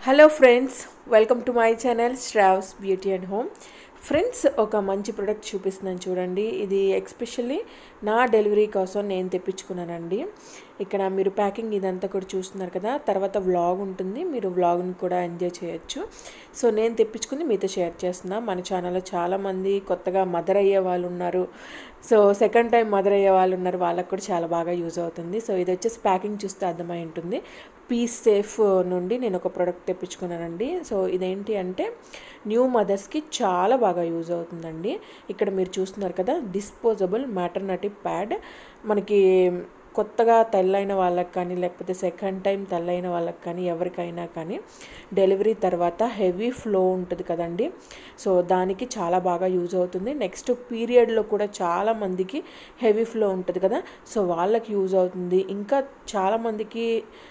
hello friends welcome to my channel Sravs beauty and home friends ఒక మంచి product చూపిస్తున్నాను చూడండి ఇది ఎక్స్పెషల్లీ నా డెలివరీ కోసం నేను తెప్పించుకున్నానండి ఇక్కడ మీరు ప్యాకింగ్ ఇదంతా కూడా చూస్తున్నారు కదా తర్వాత వ్లాగ్ ఉంటుంది మీరు వ్లాగ్ని కూడా ఎంజాయ్ చేయొచ్చు సో నేను తెప్పించుకుని మీతో షేర్ చేస్తున్నా మన ఛానల్లో చాలామంది కొత్తగా మదర్ అయ్యే వాళ్ళు ఉన్నారు సో సెకండ్ టైం మదర్ అయ్యే వాళ్ళు ఉన్నారు వాళ్ళకి కూడా చాలా బాగా యూజ్ అవుతుంది సో ఇది వచ్చేసి ప్యాకింగ్ చూస్తే అర్థమై ఉంటుంది పీస్ సేఫ్ నుండి నేను ఒక ప్రోడక్ట్ తెప్పించుకున్నానండి సో ఇదేంటి అంటే న్యూ మదర్స్కి చాలా బాగా యూజ్ అవుతుందండి ఇక్కడ మీరు చూస్తున్నారు కదా డిస్పోజబుల్ మ్యాటర్నటీ ప్యాడ్ మనకి కొత్తగా తెల్లైన వాళ్ళకి కానీ లేకపోతే సెకండ్ టైం తెల్లైన వాళ్ళకి కానీ ఎవరికైనా కానీ డెలివరీ తర్వాత హెవీ ఫ్లో ఉంటుంది కదండి సో దానికి చాలా బాగా యూజ్ అవుతుంది నెక్స్ట్ పీరియడ్లో కూడా చాలా మందికి హెవీ ఫ్లో ఉంటుంది కదా సో వాళ్ళకి యూజ్ అవుతుంది ఇంకా చాలామందికి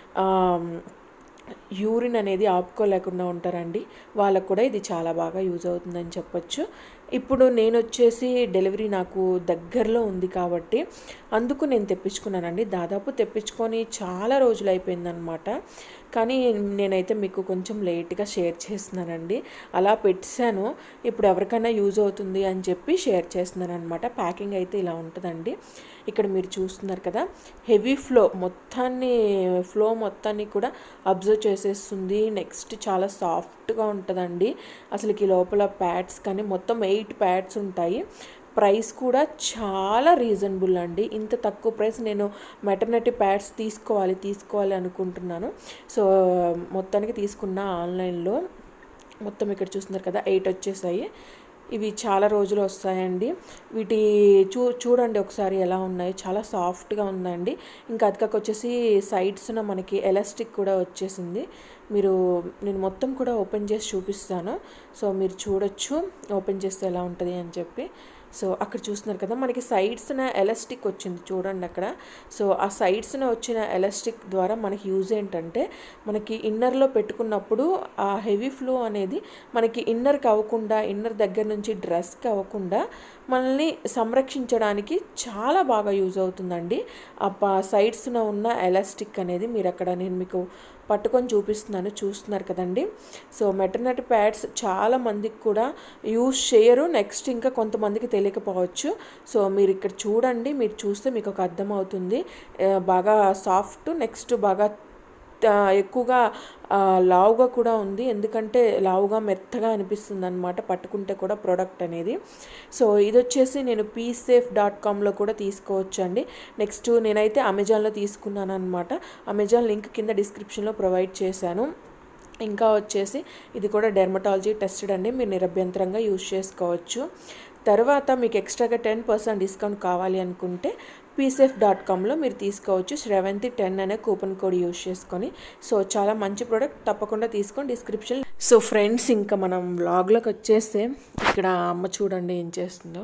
యూరిన్ అనేది ఆపుకోలేకుండా ఉంటారండి వాళ్ళకు కూడా ఇది చాలా బాగా యూజ్ అవుతుందని చెప్పొచ్చు ఇప్పుడు నేను వచ్చేసి డెలివరీ నాకు దగ్గరలో ఉంది కాబట్టి అందుకు నేను తెప్పించుకున్నానండి దాదాపు తెప్పించుకొని చాలా రోజులు అయిపోయిందనమాట కానీ నేనైతే మీకు కొంచెం లేట్గా షేర్ చేస్తున్నానండి అలా పెట్టాను ఇప్పుడు ఎవరికైనా యూజ్ అవుతుంది అని చెప్పి షేర్ చేస్తున్నాను అనమాట ప్యాకింగ్ అయితే ఇలా ఉంటుందండి ఇక్కడ మీరు చూస్తున్నారు కదా హెవీ ఫ్లో మొత్తాన్ని ఫ్లో మొత్తాన్ని కూడా అబ్జర్వ్ చేసేస్తుంది నెక్స్ట్ చాలా సాఫ్ట్గా ఉంటుందండి అసలుకి లోపల ప్యాడ్స్ కానీ మొత్తం ఎయిట్ ప్యాడ్స్ ఉంటాయి ప్రైస్ కూడా చాలా రీజనబుల్ అండి ఇంత తక్కువ ప్రైస్ నేను మెటర్నిటీ ప్యాడ్స్ తీసుకోవాలి తీసుకోవాలి అనుకుంటున్నాను సో మొత్తానికి తీసుకున్న ఆన్లైన్లో మొత్తం ఇక్కడ చూస్తున్నారు కదా ఎయిట్ వచ్చేసాయి ఇవి చాలా రోజులు వస్తాయండి వీటి చూ చూడండి ఒకసారి ఎలా ఉన్నాయి చాలా సాఫ్ట్గా ఉందండి ఇంకా అదికాక వచ్చేసి సైడ్స్న మనకి ఎలాస్టిక్ కూడా వచ్చేసింది మీరు నేను మొత్తం కూడా ఓపెన్ చేసి చూపిస్తాను సో మీరు చూడొచ్చు ఓపెన్ చేస్తే ఎలా ఉంటుంది అని చెప్పి సో అక్కడ చూస్తున్నారు కదా మనకి సైడ్స్న ఎలాస్టిక్ వచ్చింది చూడండి అక్కడ సో ఆ సైడ్స్న వచ్చిన ఎలాస్టిక్ ద్వారా మనకి యూజ్ ఏంటంటే మనకి ఇన్నర్లో పెట్టుకున్నప్పుడు ఆ హెవీ ఫ్లో అనేది మనకి ఇన్నర్కి అవ్వకుండా ఇన్నర్ దగ్గర నుంచి డ్రెస్కి అవ్వకుండా మనల్ని సంరక్షించడానికి చాలా బాగా యూజ్ అవుతుందండి ఆ సైడ్స్న ఉన్న ఎలాస్టిక్ అనేది మీరు అక్కడ నేను మీకు పట్టుకొని చూపిస్తున్నాను చూస్తున్నారు కదండి సో మెటర్నటీ ప్యాడ్స్ చాలా మందికి కూడా యూజ్ చేయరు నెక్స్ట్ ఇంకా కొంతమందికి తెలియకపోవచ్చు సో మీరు ఇక్కడ చూడండి మీరు చూస్తే మీకు ఒక అర్థం అవుతుంది బాగా సాఫ్ట్ నెక్స్ట్ బాగా ఎక్కువగా లావుగా కూడా ఉంది ఎందుకంటే లావుగా మెత్తగా అనిపిస్తుంది అనమాట పట్టుకుంటే కూడా ప్రోడక్ట్ అనేది సో ఇది వచ్చేసి నేను పీసేఫ్ డాట్ కామ్లో కూడా తీసుకోవచ్చు అండి నెక్స్ట్ నేనైతే అమెజాన్లో తీసుకున్నాను అనమాట అమెజాన్ లింక్ కింద డిస్క్రిప్షన్లో ప్రొవైడ్ చేశాను ఇంకా వచ్చేసి ఇది కూడా డెర్మటాలజీ టెస్టెడ్ అండి మీరు నిరభ్యంతరంగా యూజ్ చేసుకోవచ్చు తర్వాత మీకు ఎక్స్ట్రాగా టెన్ పర్సెంట్ డిస్కౌంట్ కావాలి అనుకుంటే పీసేఫ్ డాట్ కామ్లో మీరు తీసుకోవచ్చు శ్రవంతి టెన్ అనే కూపన్ కోడ్ యూజ్ చేసుకొని సో చాలా మంచి ప్రోడక్ట్ తప్పకుండా తీసుకొని డిస్క్రిప్షన్ సో ఫ్రెండ్స్ ఇంకా మనం వ్లాగ్లోకి వచ్చేస్తే ఇక్కడ అమ్మ చూడండి ఏం చేస్తుందో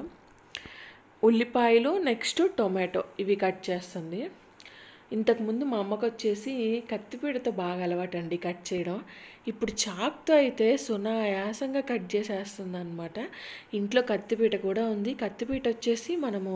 ఉల్లిపాయలు నెక్స్ట్ టొమాటో ఇవి కట్ చేస్తుంది ఇంతకుముందు మా అమ్మకు వచ్చేసి కత్తిపీడతో బాగా అలవాటండి కట్ చేయడం ఇప్పుడు చాక్తో అయితే సునాయాసంగా కట్ చేసేస్తుంది అనమాట ఇంట్లో కత్తిపీట కూడా ఉంది కత్తిపీట వచ్చేసి మనము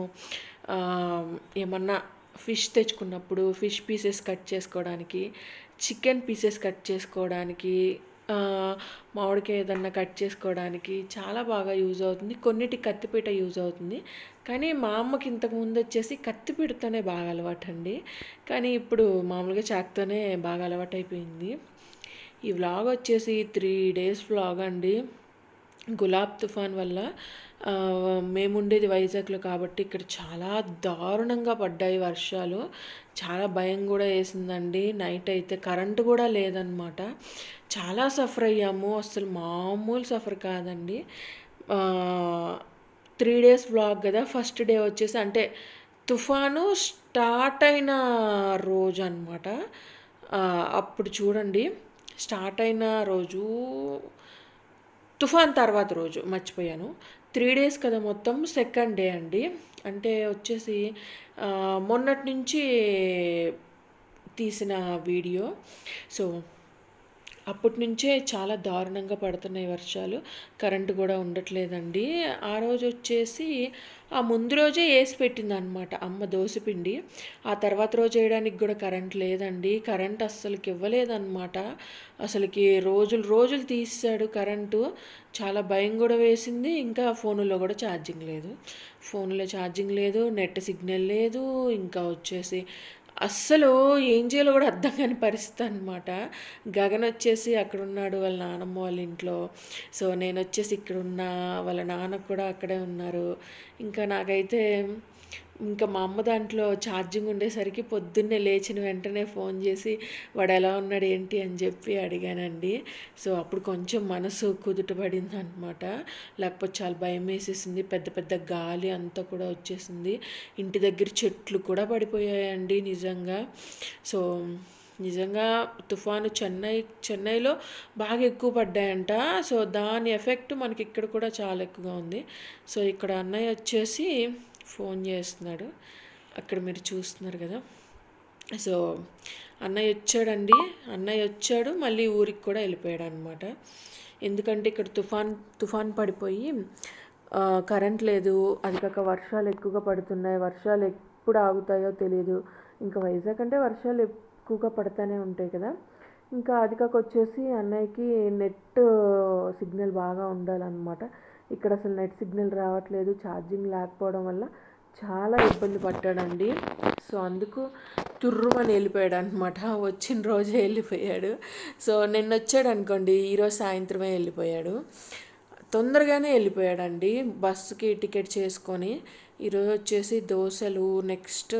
ఏమన్నా ఫిష్ తెచ్చుకున్నప్పుడు ఫిష్ పీసెస్ కట్ చేసుకోవడానికి చికెన్ పీసెస్ కట్ చేసుకోవడానికి మామిడికాయ ఏదన్నా కట్ చేసుకోవడానికి చాలా బాగా యూజ్ అవుతుంది కొన్నిటి కత్తిపీట యూజ్ అవుతుంది కానీ మా అమ్మకి ఇంతకు ముందు వచ్చేసి కత్తిపీటతోనే బాగా అలవాటు అండి కానీ ఇప్పుడు మామూలుగా చాక్తోనే బాగా అలవాటు అయిపోయింది ఈ వ్లాగ్ వచ్చేసి త్రీ డేస్ వ్లాగ్ అండి గులాబ్ తుఫాన్ వల్ల మేము ఉండేది వైజాగ్లో కాబట్టి ఇక్కడ చాలా దారుణంగా పడ్డాయి వర్షాలు చాలా భయం కూడా వేసిందండి నైట్ అయితే కరెంటు కూడా లేదనమాట చాలా సఫర్ అయ్యాము అసలు మామూలు సఫర్ కాదండి త్రీ డేస్ బ్లాగ్ కదా ఫస్ట్ డే వచ్చేసి అంటే తుఫాను స్టార్ట్ అయిన రోజు అనమాట అప్పుడు చూడండి స్టార్ట్ అయిన రోజు తుఫాన్ తర్వాత రోజు మర్చిపోయాను త్రీ డేస్ కదా మొత్తం సెకండ్ డే అండి అంటే వచ్చేసి మొన్నటి నుంచి తీసిన వీడియో సో అప్పటి నుంచే చాలా దారుణంగా పడుతున్నాయి వర్షాలు కరెంటు కూడా ఉండట్లేదండి ఆ రోజు వచ్చేసి ఆ ముందు రోజే వేసి పెట్టింది అనమాట అమ్మ దోశపిండి ఆ తర్వాత రోజు వేయడానికి కూడా కరెంట్ లేదండి కరెంట్ అస్సలకి ఇవ్వలేదన్నమాట అసలుకి రోజులు రోజులు తీసాడు కరెంటు చాలా భయం కూడా వేసింది ఇంకా ఫోనులో కూడా ఛార్జింగ్ లేదు ఫోన్లో ఛార్జింగ్ లేదు నెట్ సిగ్నల్ లేదు ఇంకా వచ్చేసి అస్సలు ఏం చేయాలో కూడా అర్థం కాని పరిస్థితి అనమాట గగన్ వచ్చేసి అక్కడ ఉన్నాడు వాళ్ళ నానమ్మ వాళ్ళ ఇంట్లో సో నేను వచ్చేసి ఇక్కడ ఉన్నా వాళ్ళ నాన్న కూడా అక్కడే ఉన్నారు ఇంకా నాకైతే ఇంకా మా అమ్మ దాంట్లో ఛార్జింగ్ ఉండేసరికి పొద్దున్నే లేచిన వెంటనే ఫోన్ చేసి వాడు ఎలా ఉన్నాడు ఏంటి అని చెప్పి అడిగానండి సో అప్పుడు కొంచెం మనసు కుదుటపడింది అనమాట లేకపోతే చాలా భయం వేసేసింది పెద్ద పెద్ద గాలి అంతా కూడా వచ్చేసింది ఇంటి దగ్గర చెట్లు కూడా పడిపోయాయండి నిజంగా సో నిజంగా తుఫాను చెన్నై చెన్నైలో బాగా ఎక్కువ పడ్డాయంట సో దాని ఎఫెక్ట్ మనకి ఇక్కడ కూడా చాలా ఎక్కువగా ఉంది సో ఇక్కడ అన్నయ్య వచ్చేసి ఫోన్ చేస్తున్నాడు అక్కడ మీరు చూస్తున్నారు కదా సో అన్నయ్య వచ్చాడండి అన్నయ్య వచ్చాడు మళ్ళీ ఊరికి కూడా వెళ్ళిపోయాడు అనమాట ఎందుకంటే ఇక్కడ తుఫాన్ తుఫాన్ పడిపోయి ఆ, కరెంట్ లేదు అది కాక వర్షాలు ఎక్కువగా పడుతున్నాయి వర్షాలు ఎప్పుడు ఆగుతాయో తెలియదు ఇంకా వైజాగ్ అంటే వర్షాలు ఎక్కువగా పడుతూనే ఉంటాయి కదా ఇంకా అది కాక వచ్చేసి అన్నయ్యకి నెట్ సిగ్నల్ బాగా ఉండాలన్నమాట ఇక్కడ అసలు నెట్ సిగ్నల్ రావట్లేదు ఛార్జింగ్ లేకపోవడం వల్ల చాలా ఇబ్బంది పడ్డాడండి సో అందుకు తుర్రుమని వెళ్ళిపోయాడు అనమాట వచ్చిన రోజే వెళ్ళిపోయాడు సో నిన్న వచ్చాడు అనుకోండి ఈరోజు సాయంత్రమే వెళ్ళిపోయాడు తొందరగానే వెళ్ళిపోయాడండి బస్సుకి టికెట్ చేసుకొని ఈరోజు వచ్చేసి దోశలు నెక్స్ట్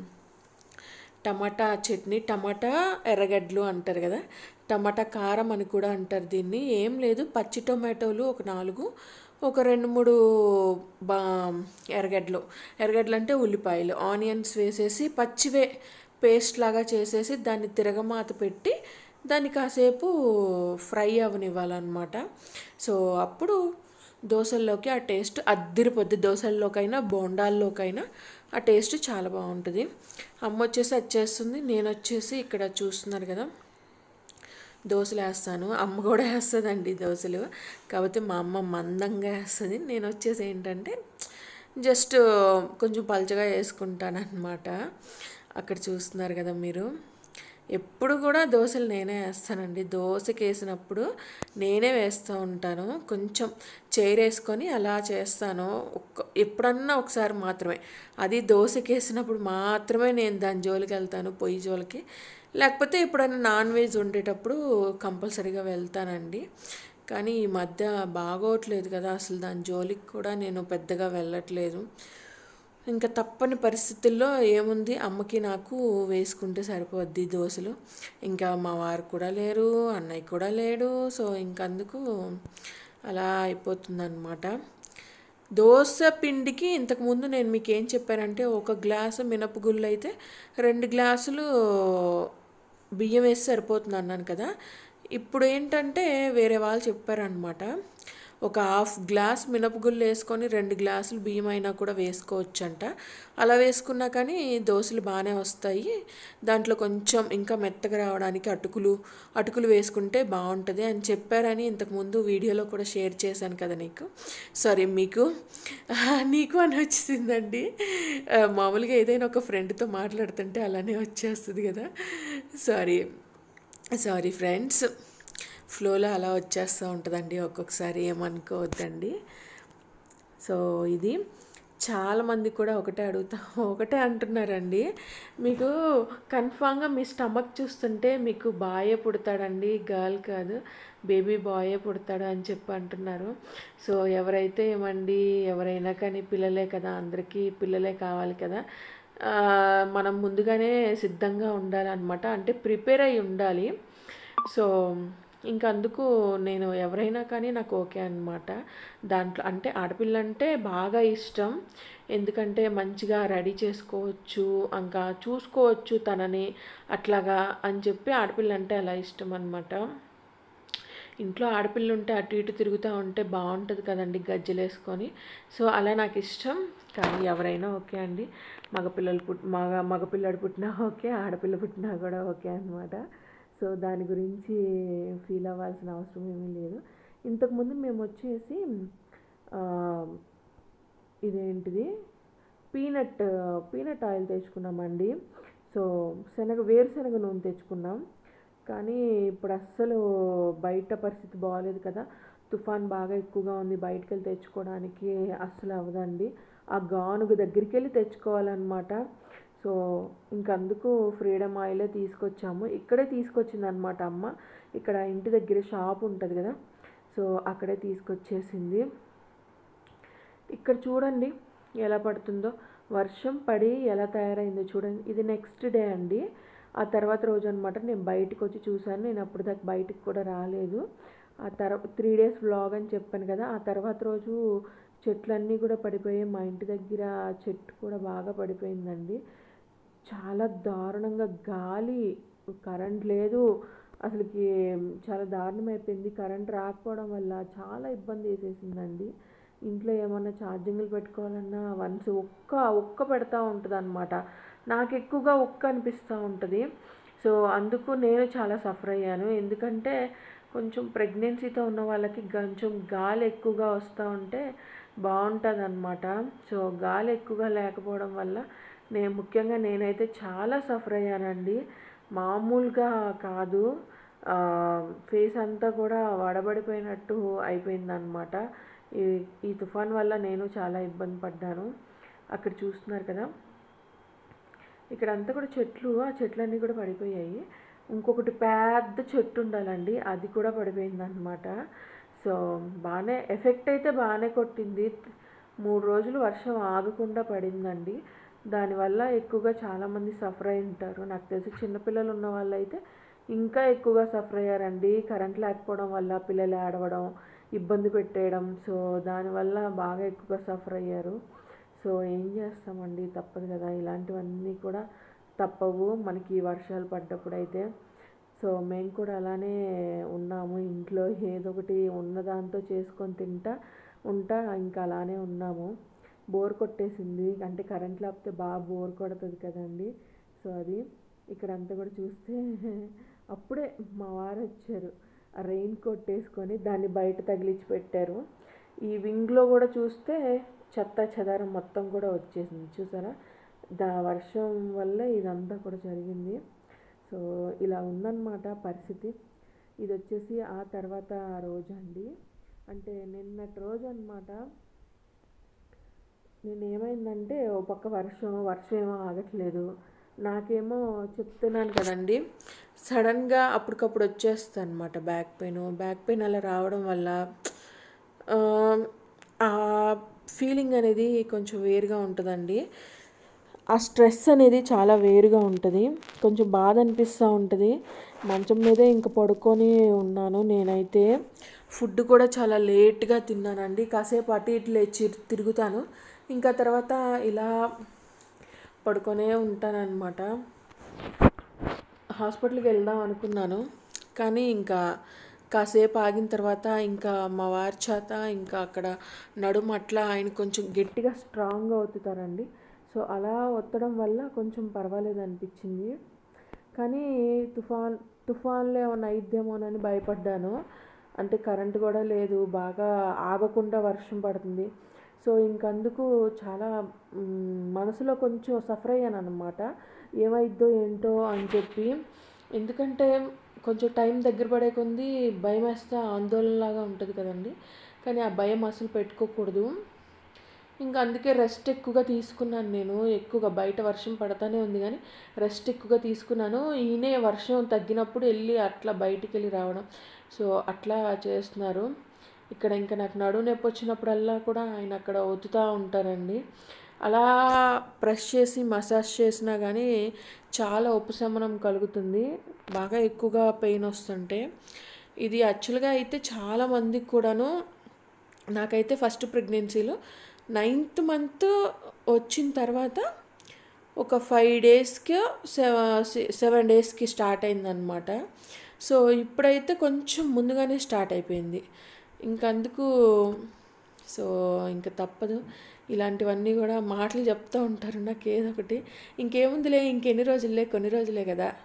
టమాటా చట్నీ టమాటా ఎర్రగడ్డలు అంటారు కదా టమాటా కారం అని కూడా అంటారు దీన్ని ఏం లేదు పచ్చి టొమాటోలు ఒక నాలుగు ఒక రెండు మూడు బా ఎర్రగడ్డలు ఎర్రగడ్డలు అంటే ఉల్లిపాయలు ఆనియన్స్ వేసేసి పచ్చివే పేస్ట్ లాగా చేసేసి దాన్ని తిరగమాత పెట్టి దాన్ని కాసేపు ఫ్రై అవనివ్వాలన్నమాట సో అప్పుడు దోశల్లోకి ఆ టేస్ట్ అద్దిరిపోద్ది దోశల్లోకైనా బోండాల్లోకైనా ఆ టేస్ట్ చాలా బాగుంటుంది అమ్మ వచ్చేసి అది చేస్తుంది నేను వచ్చేసి ఇక్కడ చూస్తున్నారు కదా దోశలు వేస్తాను అమ్మ కూడా వేస్తుందండి దోశలు కాకపోతే మా అమ్మ మందంగా వేస్తుంది నేను వచ్చేసి ఏంటంటే జస్ట్ కొంచెం పలచగా వేసుకుంటాను అనమాట అక్కడ చూస్తున్నారు కదా మీరు ఎప్పుడు కూడా దోశలు నేనే వేస్తానండి దోశకి వేసినప్పుడు నేనే వేస్తూ ఉంటాను కొంచెం చైర్ వేసుకొని అలా చేస్తాను ఒక్క ఎప్పుడన్నా ఒకసారి మాత్రమే అది దోశకి వేసినప్పుడు మాత్రమే నేను దాని జోలికి వెళ్తాను పొయ్యి జోలికి లేకపోతే ఎప్పుడైనా నాన్ వెజ్ ఉండేటప్పుడు కంపల్సరీగా వెళ్తానండి కానీ ఈ మధ్య బాగోట్లేదు కదా అసలు దాని జోలికి కూడా నేను పెద్దగా వెళ్ళట్లేదు ఇంకా తప్పని పరిస్థితుల్లో ఏముంది అమ్మకి నాకు వేసుకుంటే సరిపోద్ది దోశలు ఇంకా మా వారు కూడా లేరు అన్నయ్య కూడా లేడు సో ఇంకందుకు అలా అయిపోతుందన్నమాట దోశ పిండికి ఇంతకుముందు నేను మీకు ఏం చెప్పానంటే ఒక గ్లాసు మినపగుళ్ళు అయితే రెండు గ్లాసులు బియ్యం వేసి సరిపోతుంది అన్నాను కదా ఇప్పుడు ఏంటంటే వేరే వాళ్ళు చెప్పారనమాట ఒక హాఫ్ గ్లాస్ మినపగుళ్ళు వేసుకొని రెండు గ్లాసులు బియ్యం అయినా కూడా వేసుకోవచ్చంట అలా వేసుకున్నా కానీ దోశలు బాగానే వస్తాయి దాంట్లో కొంచెం ఇంకా మెత్తగా రావడానికి అటుకులు అటుకులు వేసుకుంటే బాగుంటుంది అని చెప్పారని ఇంతకుముందు వీడియోలో కూడా షేర్ చేశాను కదా నీకు సారీ మీకు నీకు అని వచ్చిందండి ఆ, మామూలుగా ఏదైనా ఒక ఫ్రెండ్తో మాట్లాడుతుంటే అలానే వచ్చేస్తుంది కదా సారీ సారీ ఫ్రెండ్స్ ఫ్లోలో అలా వచ్చేస్తూ ఉంటుందండి ఒక్కొక్కసారి ఏమనుకోవద్దండి సో ఇది చాలామంది కూడా ఒకటే అడుగుతా ఒకటే అంటున్నారండి మీకు కన్ఫామ్గా మీ స్టమక్ చూస్తుంటే మీకు బాయే పుడతాడండి గర్ల్ కాదు బేబీ బాయే పుడతాడు అని చెప్పి అంటున్నారు సో ఎవరైతే ఏమండి ఎవరైనా కానీ పిల్లలే కదా అందరికీ పిల్లలే కావాలి కదా ఆ, మనం ముందుగానే సిద్ధంగా ఉండాలన్నమాట అంటే ప్రిపేర్ అయి ఉండాలి సో ఇంకా అందుకు నేను ఎవరైనా కానీ నాకు ఓకే అనమాట దాంట్లో అంటే ఆడపిల్ల అంటే బాగా ఇష్టం ఎందుకంటే మంచిగా రెడీ చేసుకోవచ్చు ఇంకా చూసుకోవచ్చు తనని అట్లాగా అని చెప్పి ఆడపిల్ల అంటే అలా ఇష్టం అనమాట ఇంట్లో ఆడపిల్ల ఉంటే అటు ఇటు తిరుగుతూ ఉంటే బాగుంటుంది కదండి గజ్జలు వేసుకొని సో అలా నాకు ఇష్టం కానీ ఎవరైనా ఓకే అండి మగపిల్లలు పుట్ మగ మగపిల్లడు పుట్టినా ఓకే ఆడపిల్ల పుట్టినా కూడా ఓకే అనమాట సో దాని గురించి ఫీల్ అవ్వాల్సిన అవసరం ఏమీ లేదు ఇంతకుముందు మేము వచ్చేసి ఆ, ఇదేంటిది పీనట్ పీనట్ ఆయిల్ తెచ్చుకున్నామండి సో శనగ వేరుశనగ నూనె తెచ్చుకున్నాం కానీ ఇప్పుడు అస్సలు బయట పరిస్థితి బాగాలేదు కదా తుఫాన్ బాగా ఎక్కువగా ఉంది బయటకు వెళ్ళి తెచ్చుకోవడానికి అస్సలు అవ్వదండి ఆ గానుగ దగ్గరికి వెళ్ళి తెచ్చుకోవాలన్నమాట సో ఇంకందుకు ఫ్రీడమ్ ఆయిలే తీసుకొచ్చాము ఇక్కడే తీసుకొచ్చింది అనమాట అమ్మ ఇక్కడ ఇంటి దగ్గర షాప్ ఉంటుంది కదా సో అక్కడే తీసుకొచ్చేసింది ఇక్కడ చూడండి ఎలా పడుతుందో వర్షం పడి ఎలా తయారైందో చూడండి ఇది నెక్స్ట్ డే అండి ఆ తర్వాత రోజు అనమాట నేను బయటకు వచ్చి చూశాను నేను అప్పుడు దాకా బయటికి కూడా రాలేదు ఆ తర్వాత త్రీ డేస్ వ్లాగ్ అని చెప్పాను కదా ఆ తర్వాత రోజు చెట్లన్నీ కూడా పడిపోయాయి మా ఇంటి దగ్గర చెట్టు కూడా బాగా పడిపోయిందండి చాలా దారుణంగా గాలి కరెంట్ లేదు అసలుకి చాలా దారుణం అయిపోయింది కరెంట్ రాకపోవడం వల్ల చాలా ఇబ్బంది వేసేసిందండి ఇంట్లో ఏమన్నా ఛార్జింగ్లు పెట్టుకోవాలన్నా వన్స్ ఒక్క ఒక్క పెడతా ఉంటుంది అనమాట నాకు ఎక్కువగా ఒక్క అనిపిస్తూ ఉంటుంది సో అందుకు నేను చాలా సఫర్ అయ్యాను ఎందుకంటే కొంచెం ప్రెగ్నెన్సీతో ఉన్న వాళ్ళకి కొంచెం గాలి ఎక్కువగా వస్తూ ఉంటే బాగుంటుంది అనమాట సో గాలి ఎక్కువగా లేకపోవడం వల్ల నేను ముఖ్యంగా నేనైతే చాలా సఫర్ అయ్యానండి మామూలుగా కాదు ఫేస్ అంతా కూడా వడబడిపోయినట్టు అయిపోయిందనమాట ఈ ఈ తుఫాన్ వల్ల నేను చాలా ఇబ్బంది పడ్డాను అక్కడ చూస్తున్నారు కదా ఇక్కడ అంతా కూడా చెట్లు ఆ చెట్లన్నీ కూడా పడిపోయాయి ఇంకొకటి పెద్ద చెట్టు ఉండాలండి అది కూడా పడిపోయింది అనమాట సో బాగానే ఎఫెక్ట్ అయితే బాగానే కొట్టింది మూడు రోజులు వర్షం ఆగకుండా పడిందండి దానివల్ల ఎక్కువగా చాలామంది సఫర్ అయి ఉంటారు నాకు తెలిసి చిన్నపిల్లలు ఉన్న వాళ్ళు అయితే ఇంకా ఎక్కువగా సఫర్ అయ్యారండి కరెంట్ లేకపోవడం వల్ల పిల్లలు ఆడవడం ఇబ్బంది పెట్టేయడం సో దానివల్ల బాగా ఎక్కువగా సఫర్ అయ్యారు సో ఏం చేస్తామండి తప్పదు కదా ఇలాంటివన్నీ కూడా తప్పవు మనకి ఈ వర్షాలు పడ్డప్పుడు అయితే సో మేము కూడా అలానే ఉన్నాము ఇంట్లో ఏదో ఒకటి ఉన్న దాంతో చేసుకొని తింటా ఉంటా ఇంకా అలానే ఉన్నాము బోర్ కొట్టేసింది అంటే కరెంట్ లేకపోతే బాగా బోర్ కొడుతుంది కదండి సో అది ఇక్కడ అంతా కూడా చూస్తే అప్పుడే మా వారు వచ్చారు ఆ రెయిన్ కోట్ వేసుకొని దాన్ని బయట తగిలించి పెట్టారు ఈ వింగ్లో కూడా చూస్తే చెత్త చెదారం మొత్తం కూడా వచ్చేసింది చూసారా దా వర్షం వల్ల ఇదంతా కూడా జరిగింది సో ఇలా ఉందన్నమాట పరిస్థితి ఇది వచ్చేసి ఆ తర్వాత ఆ రోజు అండి అంటే నిన్నటి రోజు అనమాట నేను ఏమైందంటే ఓ పక్క వర్షం వర్షం ఏమో ఆగట్లేదు నాకేమో చెప్తున్నాను కదండి సడన్గా అప్పటికప్పుడు వచ్చేస్తుంది అనమాట బ్యాక్ పెయిన్ బ్యాక్ పెయిన్ అలా రావడం వల్ల ఆ, ఆ ఫీలింగ్ అనేది కొంచెం వేరుగా ఉంటుందండి ఆ స్ట్రెస్ అనేది చాలా వేరుగా ఉంటుంది కొంచెం బాధ అనిపిస్తూ ఉంటుంది మంచం మీదే ఇంక పడుకొని ఉన్నాను నేనైతే ఫుడ్ కూడా చాలా లేట్గా తిన్నానండి కాసేపు అటు ఇటు లేచి తిరుగుతాను ఇంకా తర్వాత ఇలా పడుకొనే ఉంటానన్నమాట హాస్పిటల్కి వెళ్దాం అనుకున్నాను కానీ ఇంకా కాసేపు ఆగిన తర్వాత ఇంకా మా వారి చేత ఇంకా అక్కడ నడుము అట్లా ఆయన కొంచెం గట్టిగా స్ట్రాంగ్గా ఒత్తుతారండి సో అలా ఒత్తడం వల్ల కొంచెం పర్వాలేదు అనిపించింది కానీ తుఫాన్ తుఫాన్లో ఏమైనా అయిద్దేమోనని భయపడ్డాను అంటే కరెంట్ కూడా లేదు బాగా ఆగకుండా వర్షం పడుతుంది సో ఇంకందుకు చాలా మ్, మనసులో కొంచెం సఫర్ అయ్యాను అనమాట ఏమైద్దో ఏంటో అని చెప్పి ఎందుకంటే కొంచెం టైం దగ్గర పడే కొంది భయం వేస్తే ఆందోళనలాగా ఉంటుంది కదండి కానీ ఆ భయం అసలు పెట్టుకోకూడదు ఇంకా అందుకే రెస్ట్ ఎక్కువగా తీసుకున్నాను నేను ఎక్కువగా బయట వర్షం పడతానే ఉంది కానీ రెస్ట్ ఎక్కువగా తీసుకున్నాను ఈయనే వర్షం తగ్గినప్పుడు వెళ్ళి అట్లా బయటికి వెళ్ళి రావడం సో అట్లా చేస్తున్నారు ఇక్కడ ఇంకా నాకు నడువు నొప్పి వచ్చినప్పుడల్లా కూడా ఆయన అక్కడ ఒత్తుతూ ఉంటారండి అలా ప్రెస్ చేసి మసాజ్ చేసినా కానీ చాలా ఉపశమనం కలుగుతుంది బాగా ఎక్కువగా పెయిన్ వస్తుంటే ఇది యాక్చువల్గా అయితే చాలా మందికి కూడాను నాకైతే ఫస్ట్ ప్రెగ్నెన్సీలో నైన్త్ మంత్ వచ్చిన తర్వాత ఒక ఫైవ్ డేస్కి సెవెన్ డేస్కి స్టార్ట్ అయిందనమాట సో ఇప్పుడైతే కొంచెం ముందుగానే స్టార్ట్ అయిపోయింది ఇంకందుకు సో ఇంకా తప్పదు ఇలాంటివన్నీ కూడా మాటలు చెప్తూ ఉంటారు నాకు ఏదో ఒకటి ఇంకేముందిలే ఇంకెన్ని రోజులే కొన్ని రోజులే కదా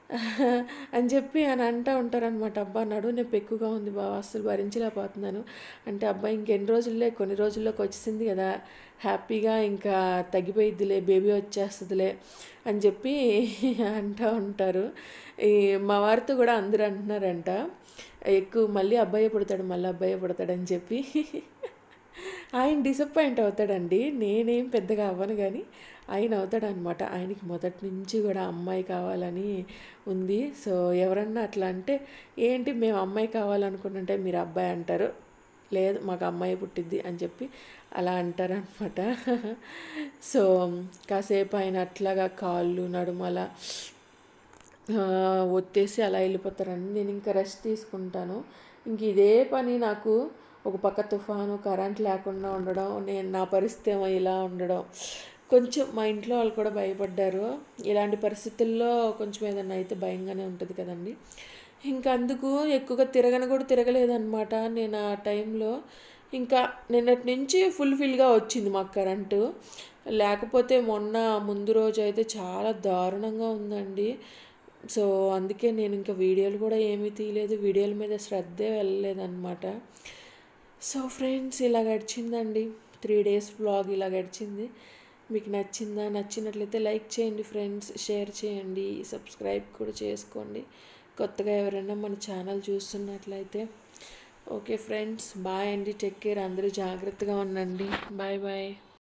అని చెప్పి అని అంటూ ఉంటారనమాట అబ్బా నడు నొప్పి ఎక్కువగా ఉంది బావ అస్సలు భరించలేకపోతున్నాను అంటే అబ్బాయి ఇంకెన్ని రోజుల్లో కొన్ని రోజుల్లోకి వచ్చేసింది కదా హ్యాపీగా ఇంకా తగ్గిపోయిద్దిలే బేబీ వచ్చేస్తుందిలే అని చెప్పి అంటూ ఉంటారు ఈ మా వారితో కూడా అందరూ అంటున్నారంట ఎక్కువ మళ్ళీ అబ్బాయి పుడతాడు మళ్ళీ అబ్బాయి పుడతాడని చెప్పి ఆయన డిసప్పాయింట్ అవుతాడండి నేనేం పెద్దగా అవ్వను కానీ ఆయన అవుతాడనమాట ఆయనకి మొదటి నుంచి కూడా అమ్మాయి కావాలని ఉంది సో ఎవరన్నా అట్లా అంటే ఏంటి మేము అమ్మాయి కావాలనుకుంటుంటే మీరు అబ్బాయి అంటారు లేదు మాకు అమ్మాయి పుట్టిద్ది అని చెప్పి అలా అంటారనమాట సో కాసేపు ఆయన అట్లాగా కాళ్ళు నడుమల ఆ, ఒత్తేసి అలా వెళ్ళిపోతారండి నేను ఇంకా రెస్ట్ తీసుకుంటాను ఇంక ఇదే పని నాకు ఒక పక్క తుఫాను కరెంట్ లేకుండా ఉండడం నేను నా పరిస్థితి ఏమో ఇలా ఉండడం కొంచెం మా ఇంట్లో వాళ్ళు కూడా భయపడ్డారు ఇలాంటి పరిస్థితుల్లో కొంచెం ఏదైనా అయితే భయంగానే ఉంటుంది కదండి ఇంకా అందుకు ఎక్కువగా తిరగను కూడా తిరగలేదన్నమాట నేను ఆ టైంలో ఇంకా నిన్నటి నుంచి ఫుల్ఫిల్గా వచ్చింది మాకు కరెంటు లేకపోతే మొన్న ముందు రోజు అయితే చాలా దారుణంగా ఉందండి సో అందుకే నేను ఇంకా వీడియోలు కూడా ఏమీ తీయలేదు వీడియోల మీద శ్రద్ధే వెళ్ళలేదన్నమాట సో ఫ్రెండ్స్ ఇలా గడిచిందండి త్రీ డేస్ వ్లాగ్ ఇలా గడిచింది మీకు నచ్చిందా నచ్చినట్లయితే లైక్ చేయండి ఫ్రెండ్స్ షేర్ చేయండి సబ్స్క్రైబ్ కూడా చేసుకోండి కొత్తగా ఎవరైనా మన ఛానల్ చూస్తున్నట్లయితే ఓకే ఫ్రెండ్స్ బాయ్ అండి టేక్ కేర్ అందరూ జాగ్రత్తగా ఉండండి బాయ్ బాయ్